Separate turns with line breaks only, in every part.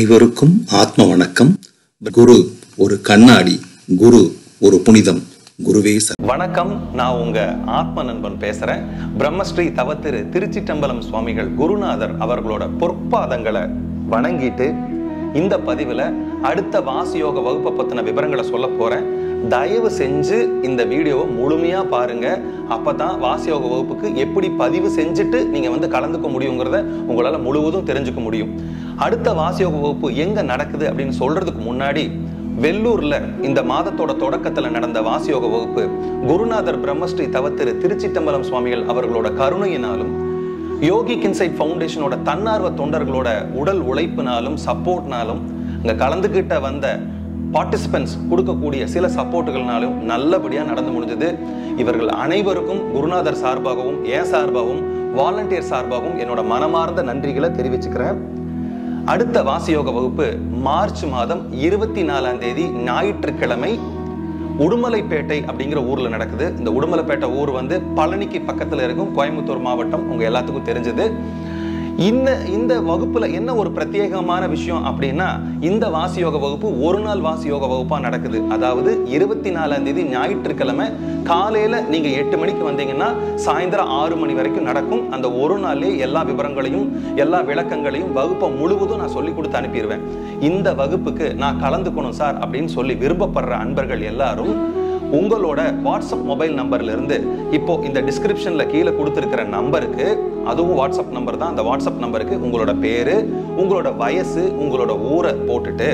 அனைவருக்கும் ஆத்ம வணக்கம் குரு ஒரு கண்ணாடி குரு ஒரு புனிதம் குருவே ச
வணக்கம் நான் உங்க ஆத்ம நண்பன் பேசுறேன் பிரம்மஸ்ரீ தவத்திரு திருச்சிட்டம்பலம் சுவாமிகள் குருநாதர் அவர்களோட பொற்பாதங்களை வணங்கிட்டு இந்த பதிவுல அடுத்த வாசியோக வகுப்பை பத்தின விவரங்களை சொல்ல போறேன் தயவு செஞ்சு இந்த வீடியோவை முழுமையா பாருங்க அப்பதான் வாசியோக வகுப்புக்கு எப்படி பதிவு செஞ்சுட்டு நீங்க வந்து கலந்துக்க முடியுங்கிறத உங்களால முழுவதும் தெரிஞ்சுக்க முடியும் அடுத்த வாசியோக வகுப்பு எங்க நடக்குது அப்படின்னு சொல்றதுக்கு முன்னாடி வெள்ளூர்ல இந்த மாதத்தோட தொடக்கத்துல நடந்த வாசியோக வகுப்பு குருநாதர் பிரம்மஸ்ரீ தவத்திரு திருச்சிட்டம்பலம் சுவாமிகள் அவர்களோட கருணையினாலும் யோகி கின்சைட் ஃபவுண்டேஷனோட தன்னார்வ தொண்டர்களோட உடல் உழைப்பினாலும் சப்போர்ட்னாலும் இங்க கலந்துகிட்ட வந்த பார்ட்டிசிபென்ட்ஸ் கொடுக்கக்கூடிய சில சப்போர்ட்டுகள்னாலும் நல்லபடியா நடந்து முடிஞ்சது இவர்கள் அனைவருக்கும் குருநாதர் சார்பாகவும் என் சார்பாகவும் வாலண்டியர் சார்பாகவும் என்னோட மனமார்ந்த நன்றிகளை தெரிவிச்சுக்கிறேன் அடுத்த வாசியோக வகுப்பு மார்ச் மாதம் இருபத்தி நாலாம் தேதி ஞாயிற்றுக்கிழமை உடுமலைப்பேட்டை அப்படிங்கிற ஊர்ல நடக்குது இந்த உடுமலைப்பேட்டை ஊர் வந்து பழனிக்கு பக்கத்துல இருக்கும் கோயம்புத்தூர் மாவட்டம் உங்க எல்லாத்துக்கும் தெரிஞ்சது இந்த இந்த வகுப்புல என்ன ஒரு பிரத்யேகமான விஷயம் அப்படின்னா இந்த வாசியோக வகுப்பு ஒரு நாள் வாசியோக வகுப்பா நடக்குது அதாவது இருபத்தி நாலாம் தேதி ஞாயிற்றுக்கிழமை காலையில நீங்க எட்டு மணிக்கு வந்தீங்கன்னா சாயந்தரம் ஆறு மணி வரைக்கும் நடக்கும் அந்த ஒரு நாள்லயே எல்லா விவரங்களையும் எல்லா விளக்கங்களையும் வகுப்பை முழுவதும் நான் சொல்லி கொடுத்து அனுப்பிடுவேன் இந்த வகுப்புக்கு நான் கலந்துக்கணும் சார் அப்படின்னு சொல்லி விருப்பப்படுற அன்பர்கள் எல்லாரும் உங்களோட வாட்ஸ்அப் மொபைல் நம்பர்ல இருந்து இப்போ இந்த டிஸ்கிரிப்ஷன்ல கீழே கொடுத்துருக்கிற நம்பருக்கு அதுவும் வாட்ஸ்அப் நம்பர் தான் அந்த வாட்ஸ்அப் நம்பருக்கு உங்களோட பேரு உங்களோட வயசு உங்களோட ஊரை போட்டுட்டு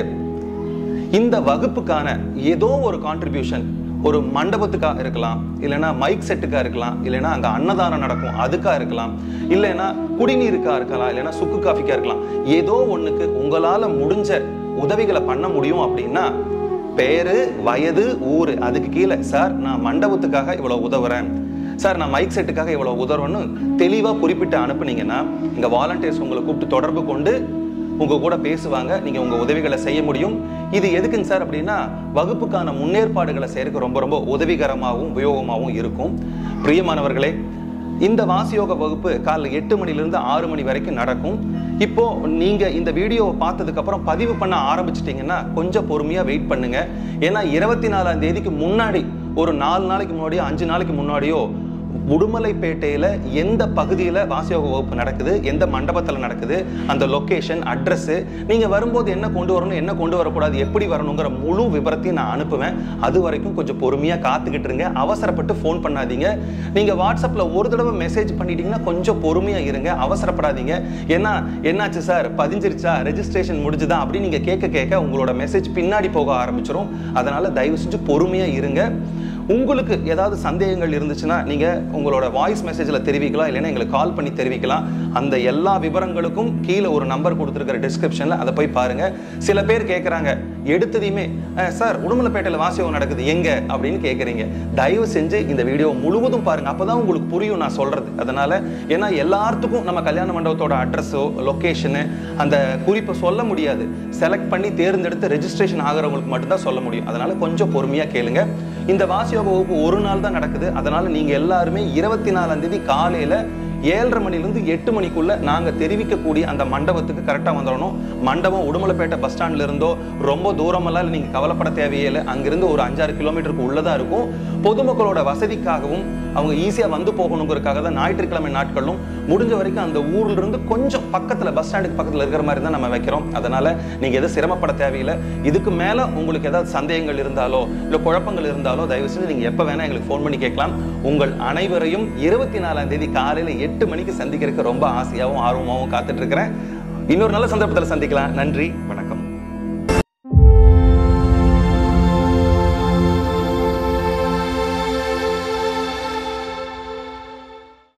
இந்த வகுப்புக்கான ஏதோ ஒரு கான்ட்ரிபியூஷன் ஒரு மண்டபத்துக்காக இருக்கலாம் இல்லைன்னா மைக் செட்டுக்கா இருக்கலாம் இல்லைன்னா அங்க அன்னதானம் நடக்கும் அதுக்கா இருக்கலாம் இல்லைன்னா குடிநீருக்கா இருக்கலாம் இல்லைன்னா சுக்கு காஃபிக்கா இருக்கலாம் ஏதோ ஒண்ணுக்கு உங்களால முடிஞ்ச உதவிகளை பண்ண முடியும் அப்படின்னா பேரு வயது ஊரு அதுக்கு கீழே சார் நான் மண்டபத்துக்காக இவ்வளவு உதவுறேன் சார் நான் மைக் செட்டுக்காக இவ்வளவு உதவுறேன்னு தெளிவா குறிப்பிட்டு அனுப்புனீங்கன்னா இங்க வாலண்டியர்ஸ் உங்களை கூப்பிட்டு தொடர்பு கொண்டு உங்க கூட பேசுவாங்க நீங்க உங்க உதவிகளை செய்ய முடியும் இது எதுக்குங்க சார் அப்படின்னா வகுப்புக்கான முன்னேற்பாடுகளை செய்யறதுக்கு ரொம்ப ரொம்ப உதவிகரமாகவும் உபயோகமாகவும் இருக்கும் பிரியமானவர்களே இந்த வாசியோக வகுப்பு காலைல எட்டு மணிலிருந்து ஆறு மணி வரைக்கும் நடக்கும் இப்போ நீங்க இந்த வீடியோவை பார்த்ததுக்கு அப்புறம் பதிவு பண்ண ஆரம்பிச்சிட்டீங்கன்னா கொஞ்சம் பொறுமையா வெயிட் பண்ணுங்க ஏன்னா இருபத்தி நாலாம் தேதிக்கு முன்னாடி ஒரு நாலு நாளைக்கு முன்னாடியோ அஞ்சு நாளைக்கு முன்னாடியோ உடுமலைப்பேட்டையில எந்த பகுதியில வாசியோக வகுப்பு நடக்குது எந்த மண்டபத்துல நடக்குது அந்த லொகேஷன் அட்ரஸ் நீங்க வரும்போது என்ன கொண்டு வரணும் என்ன கொண்டு வரக்கூடாது எப்படி வரணுங்கிற முழு விவரத்தையும் நான் அனுப்புவேன் அது வரைக்கும் கொஞ்சம் பொறுமையா காத்துக்கிட்டு இருங்க அவசரப்பட்டு ஃபோன் பண்ணாதீங்க நீங்க வாட்ஸ்அப்ல ஒரு தடவை மெசேஜ் பண்ணிட்டீங்கன்னா கொஞ்சம் பொறுமையா இருங்க அவசரப்படாதீங்க ஏன்னா என்னாச்சு சார் பதிஞ்சிருச்சா ரெஜிஸ்ட்ரேஷன் முடிஞ்சுதா அப்படின்னு நீங்க கேட்க கேட்க உங்களோட மெசேஜ் பின்னாடி போக ஆரம்பிச்சிடும் அதனால தயவு செஞ்சு பொறுமையா இருங்க உங்களுக்கு ஏதாவது சந்தேகங்கள் இருந்துச்சுன்னா நீங்க உங்களோட வாய்ஸ் மெசேஜ்ல தெரிவிக்கலாம் இல்லைன்னா எங்களுக்கு கால் பண்ணி தெரிவிக்கலாம் அந்த எல்லா விவரங்களுக்கும் கீழே ஒரு நம்பர் கொடுத்துருக்கிற டிஸ்கிரிப்ஷன்ல அதை போய் பாருங்க சில பேர் கேட்குறாங்க எடுத்ததையுமே "அஹ், சார் உடுமலைப்பேட்டையில் வாசியோகம் நடக்குது எங்க அப்படின்னு கேட்குறீங்க தயவு செஞ்சு இந்த வீடியோ முழுவதும் பாருங்க அப்பதான் உங்களுக்கு புரியும் நான் சொல்றது அதனால ஏன்னா எல்லாத்துக்கும் நம்ம கல்யாண மண்டபத்தோட அட்ரஸோ லொக்கேஷனு அந்த குறிப்பை சொல்ல முடியாது செலக்ட் பண்ணி தேர்ந்தெடுத்து ரெஜிஸ்ட்ரேஷன் ஆகிறவங்களுக்கு மட்டும்தான் சொல்ல முடியும் அதனால கொஞ்சம் பொறுமையா கேளுங்க இந்த வாசியோக வகுப்பு ஒரு நாள் தான் நடக்குது அதனால நீங்க எல்லாருமே இருபத்தி நாலாம் தேதி காலையில ஏழரை மணிலிருந்து எட்டு மணிக்குள்ள நாங்க தெரிவிக்கக்கூடிய அந்த மண்டபத்துக்கு கரெக்டா வந்துடணும் மண்டபம் உடுமலைப்பேட்டை பஸ் ஸ்டாண்ட்ல இருந்தோ ரொம்ப தூரமெல்லாம் இல்லை, நீங்க கவலைப்பட தேவையே இல்லை அங்கிருந்து ஒரு அஞ்சாறு கிலோமீட்டருக்கு உள்ளதா இருக்கும் பொதுமக்களோட வசதிக்காகவும் அவங்க ஈஸியா வந்து போகணுங்கிறதுக்காக தான் ஞாயிற்றுக்கிழமை நாட்களும் முடிஞ்ச வரைக்கும் அந்த ஊர்ல இருந்து கொஞ்சம் பக்கத்துல பஸ் ஸ்டாண்டுக்கு பக்கத்துல இருக்கிற மாதிரி தான் நம்ம வைக்கிறோம் அதனால நீங்க எதுவும் சிரமப்பட தேவையில்லை இதுக்கு மேல உங்களுக்கு ஏதாவது சந்தேகங்கள் இருந்தாலோ இல்ல குழப்பங்கள் இருந்தாலோ தயவு செஞ்சு நீங்க எப்ப வேணா எங்களுக்கு ஃபோன் பண்ணி கேட்கலாம் உங்கள் அனைவரையும் இருபத்தி நாலாம் தேதி காலையில எட்டு மணிக்கு சந்திக்கிறதுக்கு ரொம்ப ஆசையாகவும் ஆர்வமாகவும் காத்துட்டு இருக்கிறேன் இன்னொரு நல்ல சந்தர்ப்பத்தில் சந்திக்கலாம் நன்றி வணக்கம்